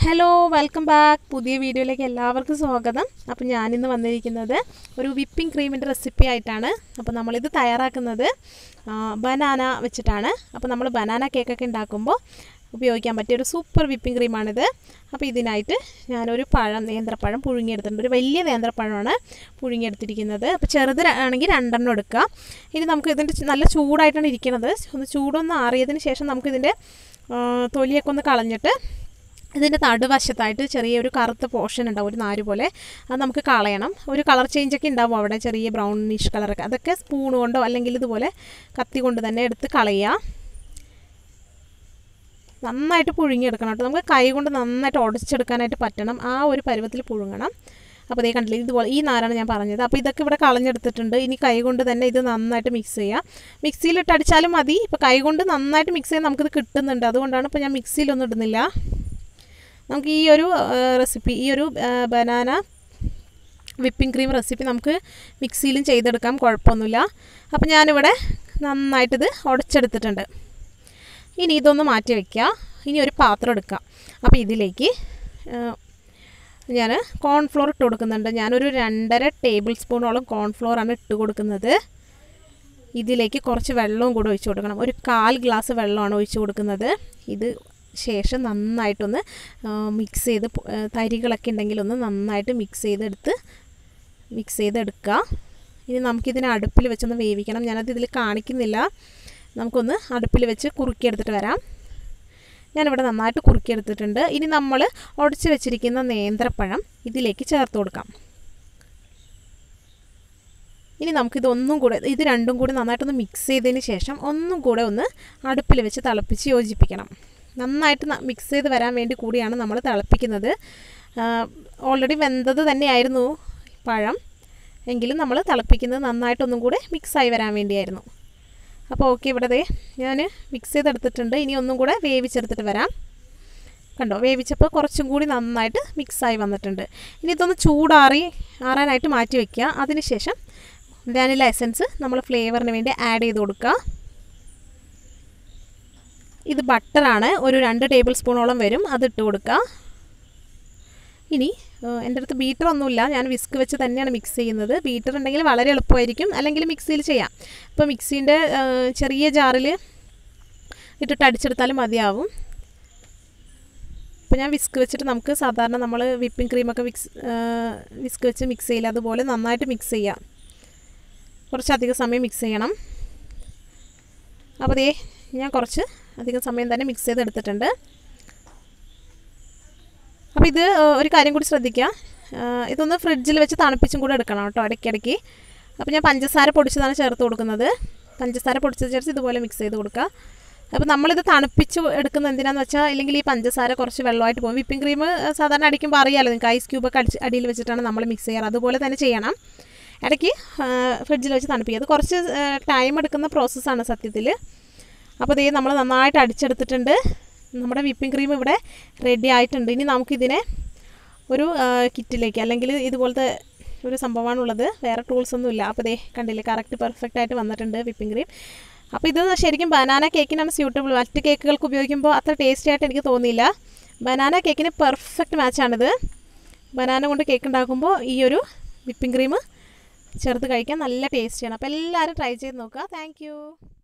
hello welcome back പുതിയ വീഡിയോയിലേക്ക് എല്ലാവർക്കും സ്വാഗതം അപ്പോൾ ഞാനിന്ന് വന്നിരിക്കുന്നത് ഒരു വിപ്പിംഗ് ക്രീമിൻ്റെ റെസിപ്പി ആയിട്ടാണ് അപ്പോൾ നമ്മളിത് തയ്യാറാക്കുന്നത് ബനാന വെച്ചിട്ടാണ് അപ്പോൾ നമ്മൾ ബനാന കേക്കൊക്കെ ഉണ്ടാക്കുമ്പോൾ ഉപയോഗിക്കാൻ പറ്റിയ ഒരു സൂപ്പർ വിപ്പിംഗ് ക്രീമാണിത് അപ്പോൾ ഇതിനായിട്ട് ഞാനൊരു പഴം നേന്ത്രപ്പഴം പുഴുങ്ങിയെടുത്തിട്ടുണ്ട് ഒരു വലിയ നേന്ത്രപ്പഴമാണ് പുഴുങ്ങിയെടുത്തിരിക്കുന്നത് അപ്പോൾ ചെറുത് ആണെങ്കിൽ രണ്ടെണ്ണം എടുക്കുക ഇനി നമുക്ക് ഇതിൻ്റെ നല്ല ചൂടായിട്ടാണ് ഇരിക്കുന്നത് ഒന്ന് ചൂടൊന്ന് ആറിയതിന് ശേഷം നമുക്കിതിൻ്റെ തൊലിയൊക്കെ ഒന്ന് കളഞ്ഞിട്ട് ഇതിൻ്റെ നടുവശത്തായിട്ട് ചെറിയൊരു കറുത്ത പോർഷൻ ഉണ്ടാവും ഒരു നാര് പോലെ അത് നമുക്ക് കളയണം ഒരു കളർ ചേഞ്ചൊക്കെ ഉണ്ടാവും അവിടെ ചെറിയ ബ്രൗണിഷ് കളറൊക്കെ അതൊക്കെ സ്പൂൺ കൊണ്ടോ അല്ലെങ്കിൽ ഇതുപോലെ കത്തി കൊണ്ട് തന്നെ എടുത്ത് കളയുക നന്നായിട്ട് പുഴുങ്ങിയെടുക്കണം കേട്ടോ നമുക്ക് കൈ കൊണ്ട് നന്നായിട്ട് ഉടച്ചെടുക്കാനായിട്ട് പറ്റണം ആ ഒരു പരുവത്തിൽ പുഴുങ്ങണം അപ്പോൾ ഇതേ കണ്ടില്ലേ ഇതുപോലെ ഈ നാരാണ് ഞാൻ പറഞ്ഞത് അപ്പോൾ ഇതൊക്കെ ഇവിടെ കളഞ്ഞെടുത്തിട്ടുണ്ട് ഇനി കൈ കൊണ്ട് തന്നെ ഇത് നന്നായിട്ട് മിക്സ് ചെയ്യാം മിക്സിയിലിട്ട് അടിച്ചാലും മതി ഇപ്പോൾ കൈ കൊണ്ട് നന്നായിട്ട് മിക്സ് ചെയ്യാൻ നമുക്കിത് കിട്ടുന്നുണ്ട് അതുകൊണ്ടാണ് ഇപ്പോൾ ഞാൻ മിക്സിയിലൊന്നും ഇടുന്നില്ല നമുക്ക് ഈ ഒരു റെസിപ്പി ഈ ഒരു ബനാന വിപ്പിംഗ് ക്രീം റെസിപ്പി നമുക്ക് മിക്സിയിലും ചെയ്തെടുക്കാം കുഴപ്പമൊന്നുമില്ല അപ്പോൾ ഞാനിവിടെ നന്നായിട്ടിത് ഉടച്ചെടുത്തിട്ടുണ്ട് ഇനി ഇതൊന്ന് മാറ്റി വയ്ക്കുക ഇനി ഒരു പാത്രം എടുക്കുക അപ്പോൾ ഇതിലേക്ക് ഞാൻ കോൺഫ്ലോർ ഇട്ട് കൊടുക്കുന്നുണ്ട് ഞാനൊരു രണ്ടര ടേബിൾ സ്പൂണോളം കോൺഫ്ലോറാണ് ഇട്ട് കൊടുക്കുന്നത് ഇതിലേക്ക് കുറച്ച് വെള്ളവും കൂടെ ഒഴിച്ച് കൊടുക്കണം ഒരു കാൽ ഗ്ലാസ് വെള്ളമാണ് ഒഴിച്ച് കൊടുക്കുന്നത് ഇത് ശേഷം നന്നായിട്ടൊന്ന് മിക്സ് ചെയ്ത് തരികളൊക്കെ ഉണ്ടെങ്കിൽ ഒന്ന് നന്നായിട്ട് മിക്സ് ചെയ്തെടുത്ത് മിക്സ് ചെയ്തെടുക്കുക ഇനി നമുക്കിതിനെ അടുപ്പിൽ വെച്ചൊന്ന് വേവിക്കണം ഞാനത് ഇതിൽ കാണിക്കുന്നില്ല നമുക്കൊന്ന് അടുപ്പിൽ വെച്ച് കുറുക്കിയെടുത്തിട്ട് വരാം ഞാനിവിടെ നന്നായിട്ട് കുറുക്കിയെടുത്തിട്ടുണ്ട് ഇനി നമ്മൾ ഉടച്ച് വെച്ചിരിക്കുന്ന നേന്ത്രപ്പഴം ഇതിലേക്ക് ചേർത്ത് കൊടുക്കാം ഇനി നമുക്കിതൊന്നും കൂടെ ഇത് രണ്ടും കൂടി നന്നായിട്ടൊന്ന് മിക്സ് ചെയ്തതിന് ശേഷം ഒന്നും കൂടെ ഒന്ന് അടുപ്പിൽ വെച്ച് തിളപ്പിച്ച് യോജിപ്പിക്കണം നന്നായിട്ട് മിക്സ് ചെയ്ത് വരാൻ വേണ്ടി കൂടിയാണ് നമ്മൾ തിളപ്പിക്കുന്നത് ഓൾറെഡി വെന്തത് തന്നെയായിരുന്നു പഴം എങ്കിലും നമ്മൾ തിളപ്പിക്കുന്നത് നന്നായിട്ടൊന്നും കൂടെ മിക്സായി വരാൻ വേണ്ടിയായിരുന്നു അപ്പോൾ ഓക്കെ ഇവിടെ ദേ ഞാൻ മിക്സ് ചെയ്തെടുത്തിട്ടുണ്ട് ഇനി ഒന്നും കൂടെ വേവിച്ചെടുത്തിട്ട് വരാം കണ്ടോ വേവിച്ചപ്പോൾ കുറച്ചും കൂടി നന്നായിട്ട് മിക്സായി വന്നിട്ടുണ്ട് ഇനി ഇതൊന്ന് ചൂടാറി ആറാനായിട്ട് മാറ്റി വയ്ക്കുക അതിനുശേഷം വാനില എസൻസ് നമ്മൾ ഫ്ലേവറിന് വേണ്ടി ആഡ് ചെയ്ത് കൊടുക്കുക ഇത് ബട്ടറാണ് ഒരു രണ്ട് ടേബിൾ സ്പൂണോളം വരും അതിട്ട് കൊടുക്കുക ഇനി എൻ്റെ അടുത്ത് ബീറ്റർ ഒന്നുമില്ല ഞാൻ വിസ്ക് വെച്ച് തന്നെയാണ് മിക്സ് ചെയ്യുന്നത് ബീറ്റർ ഉണ്ടെങ്കിൽ വളരെ എളുപ്പമായിരിക്കും അല്ലെങ്കിൽ മിക്സിയിൽ ചെയ്യാം ഇപ്പോൾ മിക്സീൻ്റെ ചെറിയ ജാറിൽ ഇട്ടിട്ട് അടിച്ചെടുത്താലും മതിയാവും ഇപ്പോൾ ഞാൻ വിസ്ക് വെച്ചിട്ട് നമുക്ക് സാധാരണ നമ്മൾ വിപ്പിംഗ് ക്രീമൊക്കെ വിക്സ് വിസ്ക് വെച്ച് മിക്സ് ചെയ്യില്ല അതുപോലെ നന്നായിട്ട് മിക്സ് ചെയ്യാം കുറച്ചധികം സമയം മിക്സ് ചെയ്യണം അപ്പോൾ ദേ ഞാൻ കുറച്ച് അധികം സമയം തന്നെ മിക്സ് ചെയ്തെടുത്തിട്ടുണ്ട് അപ്പോൾ ഇത് ഒരു കാര്യം കൂടി ശ്രദ്ധിക്കുക ഇതൊന്ന് ഫ്രിഡ്ജിൽ വെച്ച് തണുപ്പിച്ചും കൂടെ എടുക്കണം കേട്ടോ ഇടയ്ക്കിടയ്ക്ക് അപ്പോൾ ഞാൻ പഞ്ചസാര പൊടിച്ചതാണ് ചേർത്ത് കൊടുക്കുന്നത് പഞ്ചസാര പൊടിച്ചത് ചേർത്ത് ഇതുപോലെ മിക്സ് ചെയ്ത് കൊടുക്കുക അപ്പോൾ നമ്മളിത് തണുപ്പിച്ച് എടുക്കുന്ന എന്തിനാന്ന് വെച്ചാൽ ഇല്ലെങ്കിൽ ഈ പഞ്ചസാര കുറച്ച് വെള്ളമായിട്ട് പോകും വിപ്പിംഗ് ക്രീം സാധാരണ അടിക്കുമ്പോൾ അറിയാമല്ലോ നിങ്ങൾക്ക് ഐസ് ക്യൂബൊക്കെ അടിച്ച് അടിയിൽ വെച്ചിട്ടാണ് നമ്മൾ മിക്സ് ചെയ്യാറ് അതുപോലെ തന്നെ ചെയ്യണം ഇടയ്ക്ക് ഫ്രിഡ്ജിൽ വെച്ച് തണുപ്പിക്കുക അത് കുറച്ച് ടൈം എടുക്കുന്ന പ്രോസസ്സാണ് സത്യത്തിൽ അപ്പോൾ ഇതേ നമ്മൾ നന്നായിട്ട് അടിച്ചെടുത്തിട്ടുണ്ട് നമ്മുടെ വിപ്പിംഗ് ക്രീം ഇവിടെ റെഡി ആയിട്ടുണ്ട് ഇനി നമുക്കിതിനെ ഒരു കിറ്റിലേക്ക് അല്ലെങ്കിൽ ഇതുപോലത്തെ ഒരു സംഭവമാണുള്ളത് വേറെ ടൂൾസ് ഒന്നും ഇല്ല അപ്പോൾ ഇതേ കണ്ടില്ലേ കറക്റ്റ് പെർഫെക്റ്റ് ആയിട്ട് വന്നിട്ടുണ്ട് വിപ്പിംഗ് ക്രീം അപ്പോൾ ഇത് ശരിക്കും ബനാന കേക്കിനാണ് സ്യൂട്ടബിൾ മറ്റ് കേക്കുകൾക്ക് ഉപയോഗിക്കുമ്പോൾ അത്ര ടേസ്റ്റി ആയിട്ട് എനിക്ക് തോന്നിയില്ല ബനാന കേക്കിന് പെർഫെക്റ്റ് മാച്ചാണിത് ബനാന കൊണ്ട് കേക്ക് ഉണ്ടാക്കുമ്പോൾ ഈ ഒരു വിപ്പിംഗ് ക്രീം ചേർത്ത് കഴിക്കാൻ നല്ല ടേസ്റ്റിയാണ് അപ്പോൾ എല്ലാവരും ട്രൈ ചെയ്ത് നോക്കുക താങ്ക്